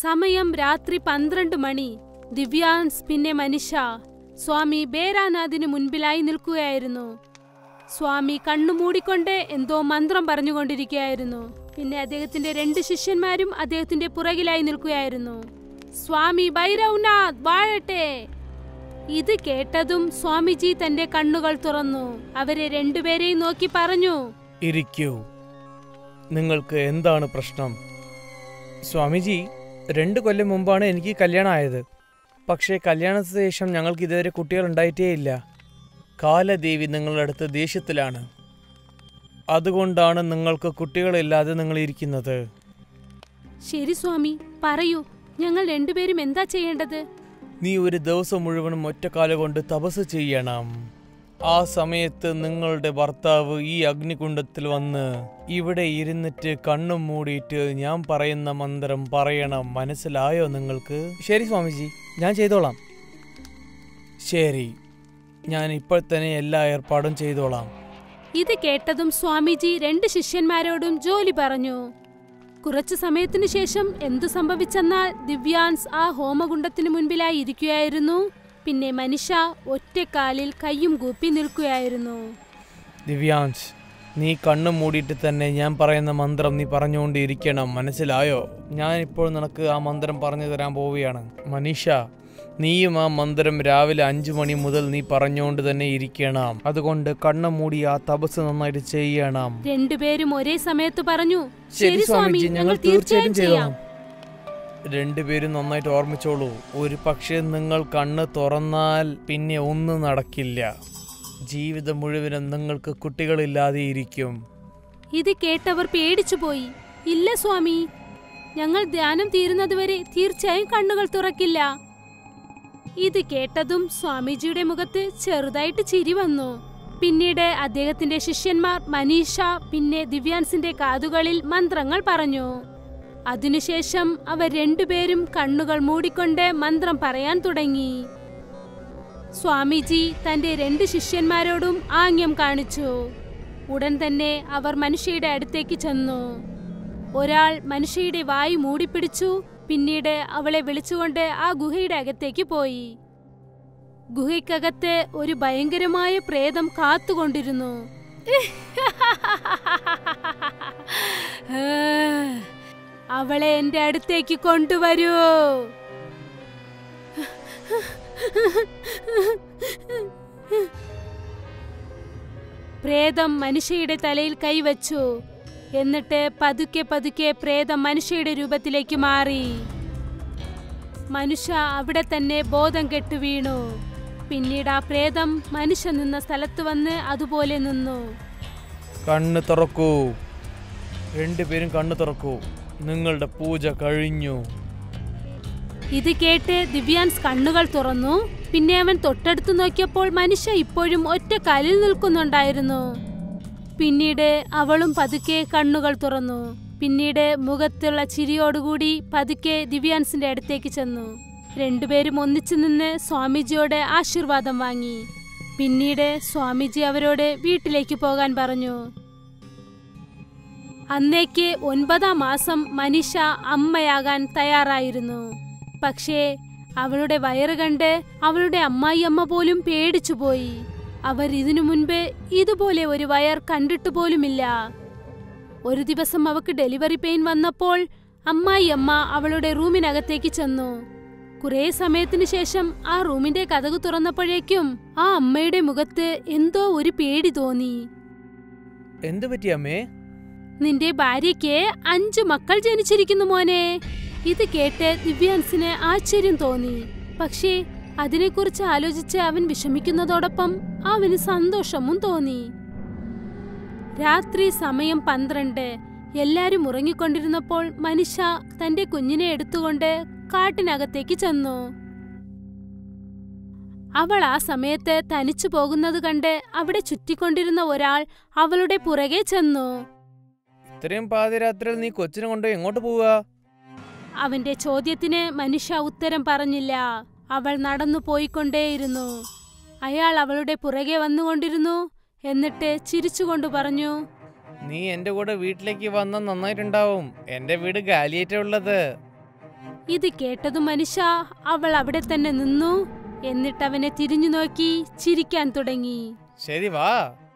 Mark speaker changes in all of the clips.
Speaker 1: സമയം രാത്രി പന്ത്രണ്ട് മണി ദിവ്യാൻസ് പിന്നെ മനിഷ സ്വാമി ബേരാനാഥിന് മുൻപിലായി നിൽക്കുകയായിരുന്നു സ്വാമി കണ്ണു മൂടിക്കൊണ്ട് എന്തോ മന്ത്രം പറഞ്ഞുകൊണ്ടിരിക്കുകയായിരുന്നു പിന്നെ അദ്ദേഹത്തിന്റെ രണ്ട് ശിഷ്യന്മാരും അദ്ദേഹത്തിന്റെ പുറകിലായി നിൽക്കുകയായിരുന്നു സ്വാമി ഭൈരവ്നാഥ് വാഴട്ടെ ഇത് കേട്ടതും സ്വാമിജി തന്റെ കണ്ണുകൾ തുറന്നു അവരെ രണ്ടുപേരെയും നോക്കി പറഞ്ഞു
Speaker 2: ഇരിക്കൂ നിങ്ങൾക്ക് എന്താണ് പ്രശ്നം സ്വാമിജി രണ്ട് കൊല്ലം മുമ്പാണ് എനിക്ക് കല്യാണമായത് പക്ഷേ കല്യാണത്തിന് ശേഷം ഞങ്ങൾക്ക് ഇതുവരെ കുട്ടികൾ ഉണ്ടായിട്ടേയില്ല കാലദേവി നിങ്ങളുടെ അടുത്ത് ദേഷ്യത്തിലാണ് അതുകൊണ്ടാണ് നിങ്ങൾക്ക് കുട്ടികളില്ലാതെ നിങ്ങൾ ഇരിക്കുന്നത്
Speaker 1: ശരി സ്വാമി പറയൂ ഞങ്ങൾ രണ്ടുപേരും എന്താ ചെയ്യേണ്ടത്
Speaker 2: നീ ഒരു ദിവസം മുഴുവനും ഒറ്റക്കാല കൊണ്ട് തപസ് ചെയ്യണം ആ സമയത്ത് നിങ്ങളുടെ ഭർത്താവ് ഈ അഗ്നികുണ്ഡത്തിൽ വന്ന് ഇവിടെ ഇരുന്നിട്ട് കണ്ണും മൂടിയിട്ട് ഞാൻ പറയുന്ന മന്ത്രം പറയണം മനസ്സിലായോ നിങ്ങൾക്ക് ശരി സ്വാമിജി ഞാൻ ചെയ്തോളാം ശരി ഞാൻ ഇപ്പോൾ തന്നെ എല്ലാ ഏർപ്പാടും ചെയ്തോളാം
Speaker 1: ഇത് കേട്ടതും സ്വാമിജി രണ്ട് ശിഷ്യന്മാരോടും ജോലി പറഞ്ഞു കുറച്ചു സമയത്തിനു ശേഷം എന്തു സംഭവിച്ചെന്നാൽ ദിവ്യാൻസ് ആ ഹോമകുണ്ടത്തിനു മുൻപിലായി ഇരിക്കുകയായിരുന്നു പിന്നെ മനുഷ്യ ഒറ്റക്കാലിൽ കയ്യും കൂപ്പി നിൽക്കുകയായിരുന്നു
Speaker 2: ദിവ്യാൻസ് നീ കണ്ണും മൂടിയിട്ട് തന്നെ ഞാൻ പറയുന്ന മന്ത്രം നീ പറഞ്ഞുകൊണ്ടിരിക്കണം മനസ്സിലായോ ഞാൻ ഇപ്പോൾ നിനക്ക് ആ മന്ത്രം പറഞ്ഞു തരാൻ പോവുകയാണ് മനീഷ നീയും ആ മന്ത്രം രാവിലെ അഞ്ചു മണി മുതൽ നീ പറഞ്ഞുകൊണ്ട് തന്നെ ഇരിക്കണം അതുകൊണ്ട് കണ്ണും മൂടി ആ തപസ് നന്നായിട്ട് ചെയ്യണം
Speaker 1: രണ്ടുപേരും ഒരേ സമയത്ത് പറഞ്ഞു
Speaker 2: ശരി സ്വാമിജി ഞങ്ങൾ തീർച്ചയായും ചെയ്തോളാം രണ്ടുപേരും നന്നായിട്ട് ഓർമ്മിച്ചോളൂ ഒരു പക്ഷേ നിങ്ങൾ കണ്ണ് തുറന്നാൽ പിന്നെ ഒന്നും നടക്കില്ല ജീവിതം മുഴുവനും നിങ്ങൾക്ക് കുട്ടികളില്ലാതെ ഇരിക്കും
Speaker 1: ഇത് കേട്ടവർ പേടിച്ചുപോയി ഇല്ല സ്വാമി ഞങ്ങൾ ധ്യാനം തീരുന്നതുവരെ തീർച്ചയായും കണ്ണുകൾ തുറക്കില്ല ഇത് കേട്ടതും സ്വാമിജിയുടെ മുഖത്ത് ചെറുതായിട്ട് ചിരി വന്നു പിന്നീട് അദ്ദേഹത്തിന്റെ ശിഷ്യന്മാർ മനീഷ പിന്നെ ദിവ്യാൻസിന്റെ കാതുകളിൽ മന്ത്രങ്ങൾ പറഞ്ഞു അതിനുശേഷം അവർ രണ്ടുപേരും കണ്ണുകൾ മൂടിക്കൊണ്ട് മന്ത്രം പറയാൻ തുടങ്ങി സ്വാമിജി തന്റെ രണ്ട് ശിഷ്യന്മാരോടും ആംഗ്യം കാണിച്ചു ഉടൻ തന്നെ അവർ മനുഷ്യയുടെ അടുത്തേക്ക് ചെന്നു ഒരാൾ മനുഷ്യയുടെ വായു മൂടിപ്പിടിച്ചു പിന്നീട് അവളെ വിളിച്ചുകൊണ്ട് ആ ഗുഹയുടെ അകത്തേക്ക് പോയി ഗുഹയ്ക്കകത്ത് ഒരു ഭയങ്കരമായ പ്രേതം കാത്തുകൊണ്ടിരുന്നു അവളെ എന്റെ അടുത്തേക്ക് കൊണ്ടുവരൂ പ്രേതം മനുഷ്യയുടെ തലയിൽ കൈവച്ചു എന്നിട്ട് പതുക്കെ പതുക്കെ പ്രേതം മനുഷ്യയുടെ രൂപത്തിലേക്ക് മാറി മനുഷ്യ അവിടെ തന്നെ ബോധം കെട്ടു വീണു പിന്നീട് ആ പ്രേതം മനുഷ്യ നിന്ന സ്ഥലത്ത് വന്ന് അതുപോലെ നിന്നു
Speaker 2: കണ്ണ് തുറക്കൂ രണ്ടുപേരും കണ്ണ് തുറക്കൂ നിങ്ങളുടെ പൂജ കഴിഞ്ഞു
Speaker 1: ഇത് കേട്ട് ദിവ്യാൻസ് കണ്ണുകൾ തുറന്നു പിന്നെ അവൻ തൊട്ടടുത്ത് നോക്കിയപ്പോൾ മനുഷ്യ ഇപ്പോഴും ഒറ്റ കാലിൽ നിൽക്കുന്നുണ്ടായിരുന്നു പിന്നീട് അവളും പതുക്കെ കണ്ണുകൾ തുറന്നു പിന്നീട് മുഖത്തുള്ള ചിരിയോടുകൂടി പതുക്കെ ദിവ്യാൻസിന്റെ അടുത്തേക്ക് ചെന്നു രണ്ടുപേരും ഒന്നിച്ചു നിന്ന് സ്വാമിജിയോട് ആശീർവാദം വാങ്ങി പിന്നീട് സ്വാമിജി അവരോട് വീട്ടിലേക്ക് പോകാൻ പറഞ്ഞു അന്നേക്ക് ഒൻപതാം മാസം മനിഷ അമ്മയാകാൻ തയ്യാറായിരുന്നു പക്ഷേ അവളുടെ വയറ് കണ്ട് അവളുടെ അമ്മായിയമ്മ പോലും പേടിച്ചുപോയി അവർ ഇതിനു മുൻപ് ഇതുപോലെ ഒരു വയർ കണ്ടിട്ട് പോലുമില്ല ഒരു ദിവസം അവക്ക് ഡെലിവറി പെയിൻ വന്നപ്പോൾ അമ്മായിയമ്മ അവളുടെ റൂമിനകത്തേക്ക് ചെന്നു കുറേ സമയത്തിനു ശേഷം ആ റൂമിന്റെ കഥകു തുറന്നപ്പോഴേക്കും ആ അമ്മയുടെ മുഖത്ത് എന്തോ ഒരു പേടി തോന്നി
Speaker 2: എന്തു പറ്റി അമ്മേ
Speaker 1: നിന്റെ ഭാര്യയ്ക്ക് അഞ്ചു മക്കൾ ജനിച്ചിരിക്കുന്നു മോനെ ഇത് കേട്ട് ദിവ്യാൻസിന് ആശ്ചര്യം തോന്നി പക്ഷേ അതിനെക്കുറിച്ച് ആലോചിച്ച് അവൻ വിഷമിക്കുന്നതോടൊപ്പം അവന് സന്തോഷവും തോന്നി രാത്രി സമയം പന്ത്രണ്ട് എല്ലാരും ഉറങ്ങിക്കൊണ്ടിരുന്നപ്പോൾ മനുഷ്യ തന്റെ കുഞ്ഞിനെ എടുത്തുകൊണ്ട് കാട്ടിനകത്തേക്ക് ചെന്നു അവൾ ആ സമയത്ത് തനിച്ചു പോകുന്നത് കണ്ട് അവിടെ ചുറ്റിക്കൊണ്ടിരുന്ന ഒരാൾ അവളുടെ പുറകെ ചെന്നു
Speaker 2: ഇത്രയും പാതിരാത്രിയിൽ നീ കൊച്ചിനെ കൊണ്ട് എങ്ങോട്ട് പോവുക
Speaker 1: അവന്റെ ചോദ്യത്തിന് മനുഷ്യ ഉത്തരം പറഞ്ഞില്ല അവൾ നടന്നു പോയിക്കൊണ്ടേയിരുന്നു അയാൾ അവളുടെ പുറകെ വന്നുകൊണ്ടിരുന്നു എന്നിട്ട് ചിരിച്ചുകൊണ്ട് പറഞ്ഞു
Speaker 2: നീ എന്റെ കൂടെ വീട്ടിലേക്ക് വന്ന നന്നായിട്ടുണ്ടാവും എന്റെ വീട് ഗാലിയേറ്റ ഉള്ളത്
Speaker 1: ഇത് കേട്ടതും മനുഷ്യ അവൾ അവിടെ തന്നെ നിന്നു എന്നിട്ട് അവനെ തിരിഞ്ഞു നോക്കി ചിരിക്കാൻ തുടങ്ങി
Speaker 2: ശരി വാ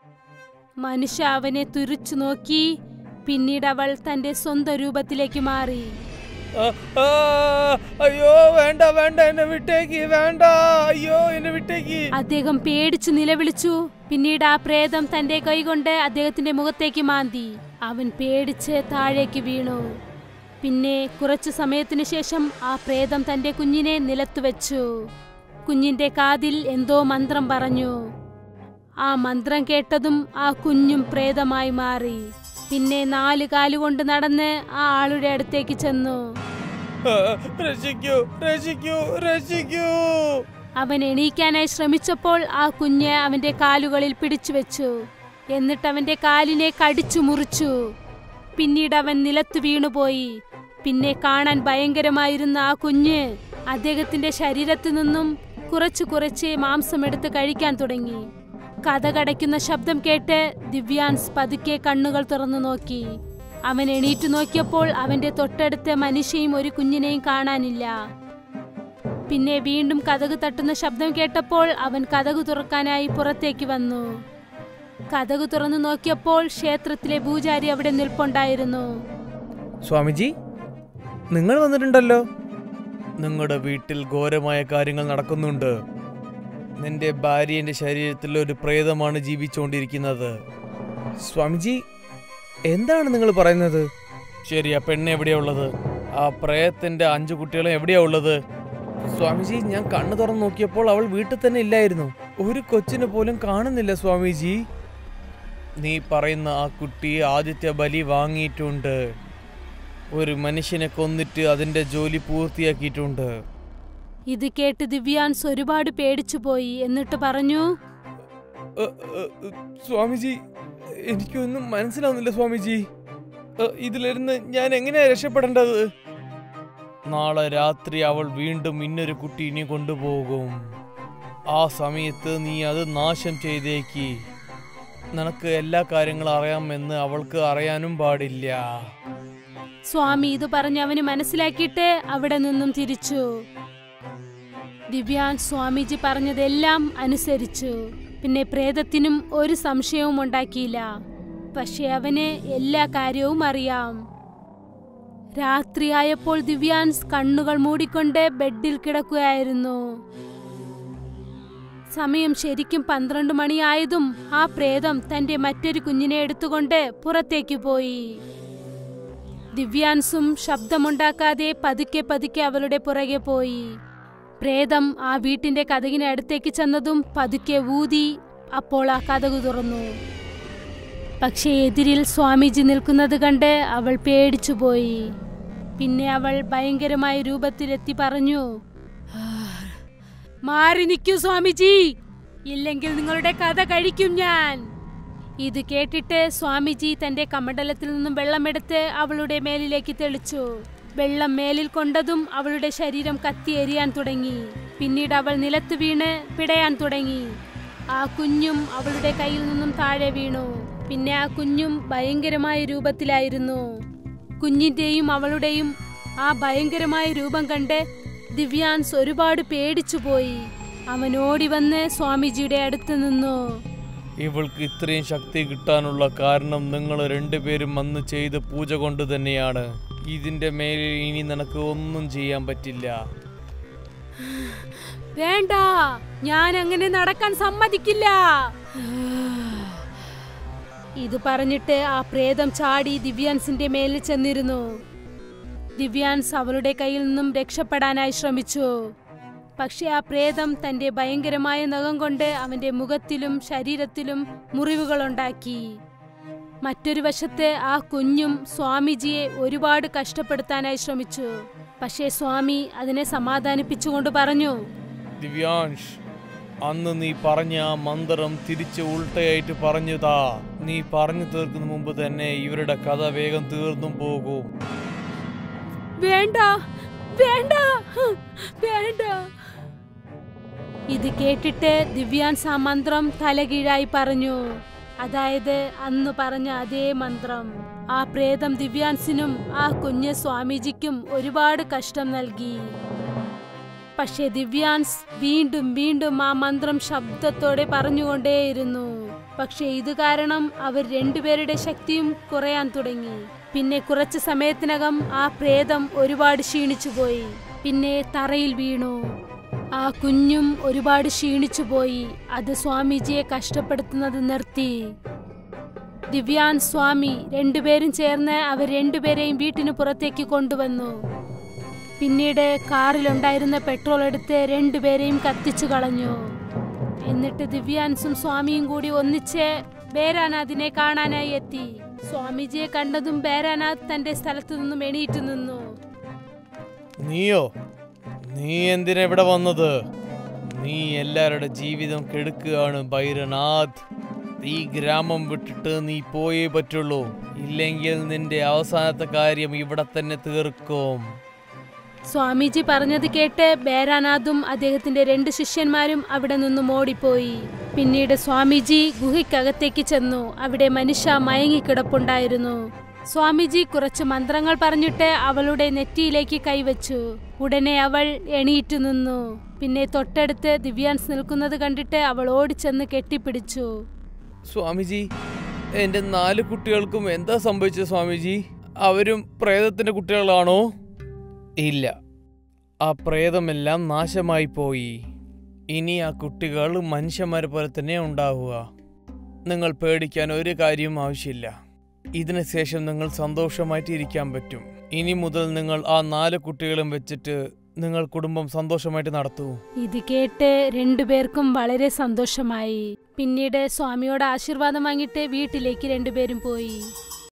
Speaker 1: മനുഷ്യ അവനെ തുറിച്ചു നോക്കി പിന്നീട് അവൾ തന്റെ സ്വന്തം രൂപത്തിലേക്ക് മാറി
Speaker 2: ആ, ആ, അയ്യോ വേണ്ട വേണ്ട എന്നെ വിട്ടേക്ക് വേണ്ട അയ്യോ എന്നെ വിട്ടേക്ക്
Speaker 1: അദ്ദേഹം പേടിച്ചു നിലവിളിച്ചു പിന്നീട് ആ പ്രേതം തന്റെ കൈകൊണ്ട് അദ്ദേഹത്തിന്റെ മുഖത്തേക്ക് മാന്തി അവൻ പേടിച്ച് താഴേക്ക് വീണു പിന്നെ കുറച്ചു സമയത്തിനു ശേഷം ആ പ്രേതം തന്റെ കുഞ്ഞിനെ നിലത്തു വെച്ചു കുഞ്ഞിന്റെ കാതിൽ എന്തോ മന്ത്രം പറഞ്ഞു ആ മന്ത്രം കേട്ടതും ആ കുഞ്ഞും പ്രേതമായി മാറി പിന്നെ നാല് കാലുകൊണ്ട് നടന്ന് ആ ആളുടെ അടുത്തേക്ക് ചെന്നു
Speaker 2: ആ, രക്ഷിക്കൂ രക്ഷിക്കൂ രക്ഷിക്കൂ
Speaker 1: അവൻ എണീക്കാനായി ശ്രമിച്ചപ്പോൾ ആ കുഞ്ഞ് അവന്റെ കാലുകളിൽ പിടിച്ചു വെച്ചു എന്നിട്ട് അവന്റെ കാലിനെ കടിച്ചു മുറിച്ചു പിന്നീട് അവൻ നിലത്തു വീണുപോയി പിന്നെ കാണാൻ ഭയങ്കരമായിരുന്ന ആ കുഞ്ഞ് അദ്ദേഹത്തിന്റെ ശരീരത്തു നിന്നും കുറച്ചു കുറച്ച് മാംസമെടുത്ത് കഴിക്കാൻ തുടങ്ങി കഥ കടയ്ക്കുന്ന ശബ്ദം കേട്ട് ദിവ്യാൻസ് പതുക്കെ കണ്ണുകൾ തുറന്നു നോക്കി അവൻ എണീറ്റു നോക്കിയപ്പോൾ അവന്റെ തൊട്ടടുത്ത് മനുഷ്യയും ഒരു കുഞ്ഞിനെയും കാണാനില്ല പിന്നെ വീണ്ടും കഥക് തട്ടുന്ന ശബ്ദം കേട്ടപ്പോൾ അവൻ കഥകു തുറക്കാനായി പുറത്തേക്ക് വന്നു കഥകു തുറന്നു നോക്കിയപ്പോൾ ക്ഷേത്രത്തിലെ പൂജാരി അവിടെ നിൽപ്പുണ്ടായിരുന്നു
Speaker 2: സ്വാമിജി നിങ്ങൾ വന്നിട്ടുണ്ടല്ലോ നിങ്ങളുടെ വീട്ടിൽ ഘോരമായ കാര്യങ്ങൾ നടക്കുന്നുണ്ട് നിന്റെ ഭാര്യന്റെ ശരീരത്തിൽ ഒരു പ്രേതമാണ് ജീവിച്ചുകൊണ്ടിരിക്കുന്നത് സ്വാമിജി എന്താണ് നിങ്ങൾ പറയുന്നത് ശരി ആ പെണ്ണ് എവിടെയാ ഉള്ളത് ആ പ്രേതത്തിന്റെ അഞ്ചു കുട്ടികളും എവിടെയാ ഉള്ളത് സ്വാമിജി ഞാൻ കണ്ണു തുറന്ന് നോക്കിയപ്പോൾ അവൾ വീട്ടിൽ തന്നെ ഇല്ലായിരുന്നു ഒരു കൊച്ചിനെ പോലും കാണുന്നില്ല സ്വാമിജി നീ പറയുന്ന ആ കുട്ടി ആദിത്യ ബലി വാങ്ങിയിട്ടുണ്ട് ഒരു മനുഷ്യനെ കൊന്നിട്ട് അതിന്റെ ജോലി പൂർത്തിയാക്കിയിട്ടുണ്ട്
Speaker 1: ഇത് കേട്ട് ദിവ്യാൻസ് ഒരുപാട് പേടിച്ചുപോയി എന്നിട്ട് പറഞ്ഞു
Speaker 2: അ, അ, അ, സ്വാമിജി എനിക്കൊന്നും മനസ്സിലാവുന്നില്ല സ്വാമിജി അ, ഇതിലിരുന്ന് ഞാൻ എങ്ങനെയാ രക്ഷപ്പെടേണ്ടത് നാളെ രാത്രി അവൾ വീണ്ടും ഇന്നൊരു കുട്ടീനെ കൊണ്ടുപോകും ആ സമയത്ത് നീ അത് നാശം ചെയ്തേക്ക് നിനക്ക് എല്ലാ കാര്യങ്ങളും അറിയാമെന്ന് അവൾക്ക് അറിയാനും പാടില്ല
Speaker 1: സ്വാമി ഇത് പറഞ്ഞ് അവന് മനസ്സിലാക്കിയിട്ട് അവിടെ നിന്നും തിരിച്ചു ദിവ്യാൻ സ്വാമിജി പറഞ്ഞതെല്ലാം അനുസരിച്ചു പിന്നെ പ്രേതത്തിനും ഒരു സംശയവും ഉണ്ടാക്കിയില്ല പക്ഷെ അവന് എല്ലാ കാര്യവും അറിയാം രാത്രിയായപ്പോൾ ദിവ്യാൻസ് കണ്ണുകൾ മൂടിക്കൊണ്ട് ബെഡിൽ കിടക്കുകയായിരുന്നു സമയം ശരിക്കും പന്ത്രണ്ട് മണിയായതും ആ പ്രേതം തന്റെ മറ്റൊരു കുഞ്ഞിനെ എടുത്തുകൊണ്ട് പുറത്തേക്ക് പോയി ദിവ്യാൻസും ശബ്ദമുണ്ടാക്കാതെ പതുക്കെ പതുക്കെ അവളുടെ പുറകെ പോയി പ്രേതം ആ വീട്ടിന്റെ കഥകിന് അടുത്തേക്ക് ചെന്നതും പതുക്കെ ഊതി അപ്പോൾ ആ കഥകു തുറന്നു പക്ഷേ എതിരിൽ സ്വാമിജി നിൽക്കുന്നത് കണ്ട് അവൾ പേടിച്ചുപോയി പിന്നെ അവൾ ഭയങ്കരമായ രൂപത്തിലെത്തി പറഞ്ഞു മാറി നിൽക്കൂ സ്വാമിജി ഇല്ലെങ്കിൽ നിങ്ങളുടെ കഥ കഴിക്കും ഞാൻ ഇത് കേട്ടിട്ട് സ്വാമിജി തന്റെ കമണ്ഡലത്തിൽ നിന്നും വെള്ളമെടുത്ത് അവളുടെ മേലിലേക്ക് തെളിച്ചു വെള്ളം മേലിൽ കൊണ്ടതും അവളുടെ ശരീരം കത്തിയെരിയാൻ തുടങ്ങി പിന്നീട് അവൾ നിലത്ത് വീണ് പിടയാൻ തുടങ്ങി ആ കുഞ്ഞും അവളുടെ കയ്യിൽ നിന്നും താഴെ വീണു പിന്നെ ആ കുഞ്ഞും ഭയങ്കരമായ രൂപത്തിലായിരുന്നു കുഞ്ഞിന്റെയും അവളുടെയും ആ ഭയങ്കരമായ രൂപം കണ്ട് ദിവ്യാൻസ് ഒരുപാട് പേടിച്ചുപോയി അവൻ ഓടി വന്ന് സ്വാമിജിയുടെ അടുത്ത് നിന്നു
Speaker 2: ഇവൾക്ക് ഇത്രയും ശക്തി കിട്ടാനുള്ള കാരണം നിങ്ങൾ രണ്ടുപേരും അന്ന് ചെയ്ത പൂജ കൊണ്ട് തന്നെയാണ് ഇതിന്റെ മേലിൽ ഇനി നിനക്ക് ഒന്നും ചെയ്യാൻ പറ്റില്ല
Speaker 1: വേണ്ട ഞാൻ അങ്ങനെ നടക്കാൻ സമ്മതിക്കില്ല ഇത് പറഞ്ഞിട്ട് ആ പ്രേതം ചാടി ദിവ്യാൻസിന്റെ മേലിൽ ചെന്നിരുന്നു ദിവ്യാൻസ് അവളുടെ കയ്യിൽ നിന്നും രക്ഷപ്പെടാനായി ശ്രമിച്ചു പക്ഷെ ആ പ്രേതം തന്റെ ഭയങ്കരമായ നഖം കൊണ്ട് അവന്റെ മുഖത്തിലും ശരീരത്തിലും മുറിവുകളുണ്ടാക്കി മറ്റൊരു വശത്ത് ആ കുഞ്ഞും സ്വാമിജിയെ ഒരുപാട് കഷ്ടപ്പെടുത്താനായി ശ്രമിച്ചു പക്ഷേ സ്വാമി അതിനെ സമാധാനിപ്പിച്ചുകൊണ്ട് പറഞ്ഞു
Speaker 2: ദിവ്യാൻഷ് അന്ന് നീ പറഞ്ഞ ആ മന്ത്രം തിരിച്ച് ഉൾട്ടയായിട്ട് പറഞ്ഞതാ നീ പറഞ്ഞു തീർക്കുന്ന മുമ്പ് തന്നെ ഇവരുടെ കഥ വേഗം തീർന്നും പോകും
Speaker 1: വേണ്ട വേണ്ട വേണ്ട ഇത് കേട്ടിട്ട് ദിവ്യാൻസ് ആ മന്ത്രം തലകീഴായി പറഞ്ഞു അതായത് അന്ന് പറഞ്ഞ അതേ മന്ത്രം ആ പ്രേതം ദിവ്യാൻസിനും ആ കുഞ്ഞ് സ്വാമിജിക്കും ഒരുപാട് കഷ്ടം നൽകി പക്ഷെ ദിവ്യാൻസ് വീണ്ടും വീണ്ടും ആ മന്ത്രം ശബ്ദത്തോടെ പറഞ്ഞുകൊണ്ടേയിരുന്നു പക്ഷെ ഇത് കാരണം അവർ രണ്ടുപേരുടെ ശക്തിയും കുറയാൻ തുടങ്ങി പിന്നെ കുറച്ചു സമയത്തിനകം ആ പ്രേതം ഒരുപാട് ക്ഷീണിച്ചുപോയി പിന്നെ തറയിൽ വീണു ആ കുഞ്ഞും ഒരുപാട് ക്ഷീണിച്ചുപോയി അത് സ്വാമിജിയെ കഷ്ടപ്പെടുത്തുന്നത് നിർത്തി ദിവ്യാൻ സ്വാമി രണ്ടുപേരും ചേർന്ന് അവർ രണ്ടുപേരെയും വീട്ടിന് പുറത്തേക്ക് കൊണ്ടുവന്നു പിന്നീട് കാറിലുണ്ടായിരുന്ന പെട്രോൾ എടുത്ത് രണ്ടുപേരെയും കത്തിച്ചു കളഞ്ഞു എന്നിട്ട് ദിവ്യാൻസും സ്വാമിയും കൂടി ഒന്നിച്ച് ബേരാനാഥിനെ കാണാനായി എത്തി സ്വാമിജിയെ കണ്ടതും ബേരാനാഥ് തന്റെ സ്ഥലത്തു നിന്നും എണീറ്റ് നിന്നു
Speaker 2: നീയോ നീ എന്തിനാ ഇവിടെ വന്നത് നീ എല്ലാവരുടെ ജീവിതം കെടുക്കുകയാണ് ഭൈരനാഥ് ഈ ഗ്രാമം വിട്ടിട്ട് നീ പോയേ പറ്റുള്ളൂ ഇല്ലെങ്കിൽ നിന്റെ അവസാനത്തെ കാര്യം ഇവിടെ തന്നെ തീർക്കും
Speaker 1: സ്വാമിജി പറഞ്ഞത് കേട്ട് ബേരാനാഥും അദ്ദേഹത്തിന്റെ രണ്ട് ശിഷ്യന്മാരും അവിടെ നിന്നും ഓടിപ്പോയി പിന്നീട് സ്വാമിജി ഗുഹയ്ക്കകത്തേക്ക് ചെന്നു അവിടെ മനുഷ്യ മയങ്ങിക്കിടപ്പുണ്ടായിരുന്നു സ്വാമിജി കുറച്ച് മന്ത്രങ്ങൾ പറഞ്ഞിട്ട് അവളുടെ നെറ്റിയിലേക്ക് കൈവച്ചു ഉടനെ അവൾ എണീറ്റു നിന്നു പിന്നെ തൊട്ടടുത്ത് ദിവ്യാൻസ് നിൽക്കുന്നത് കണ്ടിട്ട് അവൾ ഓടിച്ചെന്ന് കെട്ടിപ്പിടിച്ചു
Speaker 2: സ്വാമിജി എൻ്റെ നാല് കുട്ടികൾക്കും എന്താ സംഭവിച്ചത് സ്വാമിജി അവരും പ്രേതത്തിന്റെ കുട്ടികളാണോ ഇല്ല ആ പ്രേതമെല്ലാം നാശമായി പോയി ഇനി ആ കുട്ടികൾ മനുഷ്യന്മാരെ പോലെ തന്നെ ഉണ്ടാവുക നിങ്ങൾ പേടിക്കാൻ ഒരു കാര്യവും ആവശ്യമില്ല ഇതിന് ശേഷം നിങ്ങൾ സന്തോഷമായിട്ട് ഇരിക്കാൻ പറ്റും ഇനി മുതൽ നിങ്ങൾ ആ നാല് കുട്ടികളും വെച്ചിട്ട് നിങ്ങൾ കുടുംബം സന്തോഷമായിട്ട് നടത്തൂ
Speaker 1: ഇത് കേട്ട് രണ്ടുപേർക്കും വളരെ സന്തോഷമായി പിന്നീട് സ്വാമിയോട് ആശീർവാദം വാങ്ങിയിട്ട് വീട്ടിലേക്ക് രണ്ടുപേരും പോയി